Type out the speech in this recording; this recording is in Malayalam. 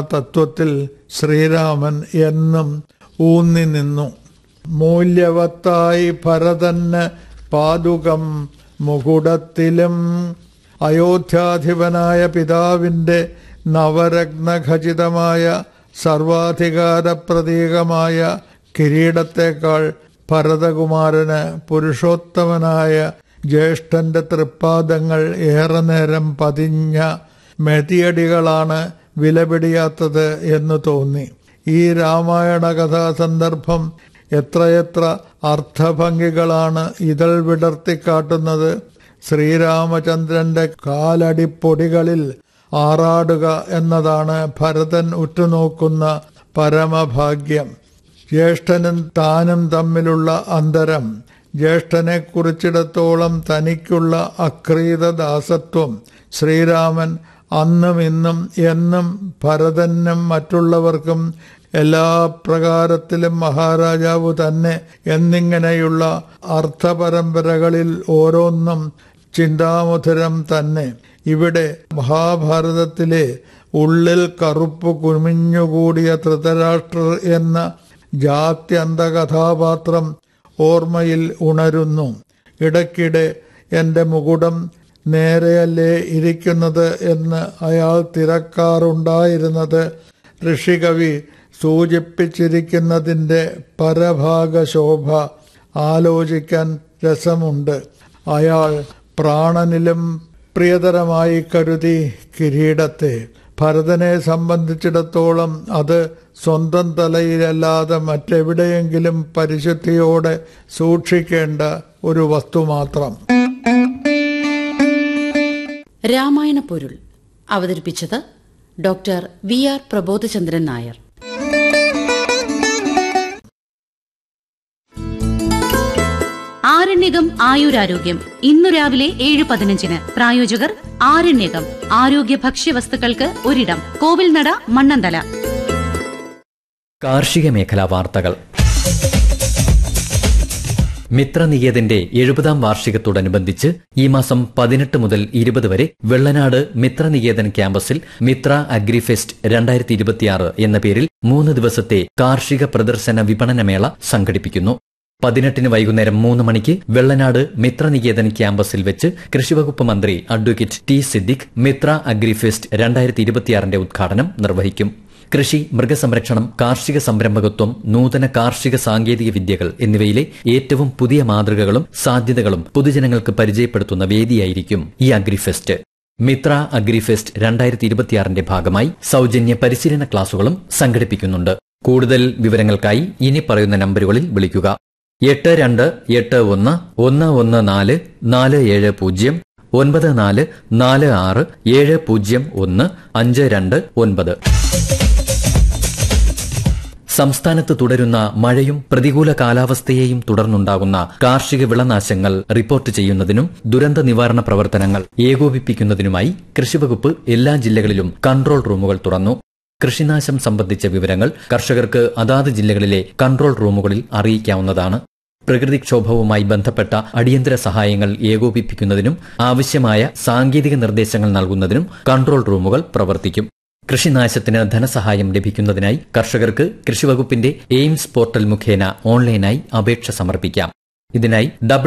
തത്വത്തിൽ ശ്രീരാമൻ എന്നും ഊന്നി നിന്നു മൂല്യവത്തായി ഭരതന് പാതുകം മുകുടത്തിലും അയോധ്യാധിപനായ പിതാവിന്റെ നവരത്നഖചിതമായ സർവാധികാര പ്രതീകമായ കിരീടത്തേക്കാൾ ഭരതകുമാരന് പുരുഷോത്തമനായ ജ്യേഷ്ഠന്റെ തൃപ്പാദങ്ങൾ ഏറെ നേരം പതിഞ്ഞ മെതിയടികളാണ് വിലപിടിയാത്തത് എന്ന് തോന്നി ഈ രാമായണ കഥാസന്ദർഭം എത്രയെത്ര അർത്ഥഭംഗികളാണ് ഇതൾ വിടർത്തിക്കാട്ടുന്നത് ശ്രീരാമചന്ദ്രന്റെ കാലടിപ്പൊടികളിൽ ആറാടുക എന്നതാണ് ഭരതൻ ഉറ്റുനോക്കുന്ന പരമഭാഗ്യം ജ്യേഷ്ഠനും താനും തമ്മിലുള്ള അന്തരം ജ്യേഷ്ഠനെ കുറിച്ചിടത്തോളം തനിക്കുള്ള അക്രീത ദാസത്വം ശ്രീരാമൻ അന്നും ഇന്നും എന്നും ഭരതനും മറ്റുള്ളവർക്കും എല്ലാ പ്രകാരത്തിലും മഹാരാജാവ് തന്നെ എന്നിങ്ങനെയുള്ള അർത്ഥപരമ്പരകളിൽ ഓരോന്നും ചിന്താമധുരം തന്നെ ഇവിടെ മഹാഭാരതത്തിലെ ഉള്ളിൽ കറുപ്പ് കുമിഞ്ഞുകൂടിയ ധൃതരാഷ്ട്രർ എന്ന ജാത്യന്ത കഥാപാത്രം ഓർമ്മയിൽ ഉണരുന്നു ഇടയ്ക്കിടെ എന്റെ മുകുടം നേരെയല്ലേ ഇരിക്കുന്നത് എന്ന് അയാൾ തിരക്കാറുണ്ടായിരുന്നത് ഋഷികവി സൂചിപ്പിച്ചിരിക്കുന്നതിൻ്റെ പരഭാഗശോഭ ആലോചിക്കാൻ രസമുണ്ട് അയാൾ പ്രാണനിലും പ്രിയതരമായി കരുതി കിരീടത്തെ ഭരതനെ സംബന്ധിച്ചിടത്തോളം അത് സ്വന്തം തലയിലല്ലാതെ മറ്റെവിടെയെങ്കിലും പരിശുദ്ധിയോടെ സൂക്ഷിക്കേണ്ട ഒരു വസ്തു മാത്രം രാമായണ പൊരുൾ അവതരിപ്പിച്ചത് doctor V R Prabodhachandran Nair ആരണ്യകം ആയുരാരോഗ്യം ഇന്നു രാവിലെ ഏഴ് പതിനഞ്ചിന് പ്രായോജകർ ആരണ്യകം ആരോഗ്യ ഭക്ഷ്യവസ്തുക്കൾക്ക് ഒരിടം കോവിൽനട മണ്ണന്തല കാർഷിക മേഖലാ വാർത്തകൾ മിത്രനികേതന്റെ എഴുപതാം വാർഷികത്തോടനുബന്ധിച്ച് ഈ മാസം പതിനെട്ട് മുതൽ ഇരുപത് വരെ വെള്ളനാട് മിത്രനികേതൻ ക്യാമ്പസിൽ മിത്ര അഗ്രിഫെസ്റ്റ് രണ്ടായിരത്തി ഇരുപത്തിയാറ് എന്ന പേരിൽ മൂന്ന് ദിവസത്തെ കാർഷിക പ്രദർശന വിപണനമേള സംഘടിപ്പിക്കുന്നു പതിനെട്ടിന് വൈകുന്നേരം മൂന്ന് മണിക്ക് വെള്ളനാട് മിത്രനികേതൻ ക്യാമ്പസിൽ വെച്ച് കൃഷിവകുപ്പ് മന്ത്രി advocate T Siddique Mithra agrifest രണ്ടായിരത്തി ഇരുപത്തിയാറിന്റെ ഉദ്ഘാടനം നിർവഹിക്കും കൃഷി മൃഗസംരക്ഷണം കാർഷിക സംരംഭകത്വം നൂതന കാർഷിക സാങ്കേതിക വിദ്യകൾ എന്നിവയിലെ ഏറ്റവും പുതിയ മാതൃകകളും സാധ്യതകളും പൊതുജനങ്ങൾക്ക് പരിചയപ്പെടുത്തുന്ന വേദിയായിരിക്കും ഈ അഗ്രിഫെസ്റ്റ് മിത്ര അഗ്രിഫെസ്റ്റ് രണ്ടായിരത്തി ഇരുപത്തിയാറിന്റെ ഭാഗമായി സൗജന്യ പരിശീലന ക്ലാസുകളും സംഘടിപ്പിക്കുന്നുണ്ട് കൂടുതൽ വിവരങ്ങൾക്കായി ഇനി പറയുന്ന നമ്പറുകളിൽ വിളിക്കുക എട്ട് രണ്ട് എട്ട് ഒന്ന് ഒന്ന് ഒന്ന് നാല് നാല് ഏഴ് പൂജ്യം ഒൻപത് നാല് നാല് ആറ് ഏഴ് പൂജ്യം ഒന്ന് അഞ്ച് രണ്ട് ഒൻപത് സംസ്ഥാനത്ത് തുടരുന്ന മഴയും പ്രതികൂല കാലാവസ്ഥയെയും തുടർന്നുണ്ടാകുന്ന കാർഷിക വിളനാശങ്ങൾ റിപ്പോർട്ട് ചെയ്യുന്നതിനും ദുരന്ത നിവാരണ പ്രവർത്തനങ്ങൾ ഏകോപിപ്പിക്കുന്നതിനുമായി കൃഷിവകുപ്പ് എല്ലാ ജില്ലകളിലും കൺട്രോൾ റൂമുകൾ തുറന്നു കൃഷിനാശം സംബന്ധിച്ച വിവരങ്ങൾ കർഷകർക്ക് അതാത് ജില്ലകളിലെ കൺട്രോൾ റൂമുകളിൽ അറിയിക്കാവുന്നതാണ് പ്രകൃതിക്ഷോഭവുമായി ബന്ധപ്പെട്ട അടിയന്തര സഹായങ്ങൾ ഏകോപിപ്പിക്കുന്നതിനും ആവശ്യമായ സാങ്കേതിക നിർദ്ദേശങ്ങൾ നൽകുന്നതിനും കൺട്രോൾ റൂമുകൾ പ്രവർത്തിക്കും കൃഷിനാശത്തിന് ധനസഹായം ലഭിക്കുന്നതിനായി കർഷകർക്ക് കൃഷിവകുപ്പിന്റെ എയിംസ് പോർട്ടൽ മുഖേന ഓൺലൈനായി അപേക്ഷ സമർപ്പിക്കാം ഇതിനായി ഡബ്ല്യൂ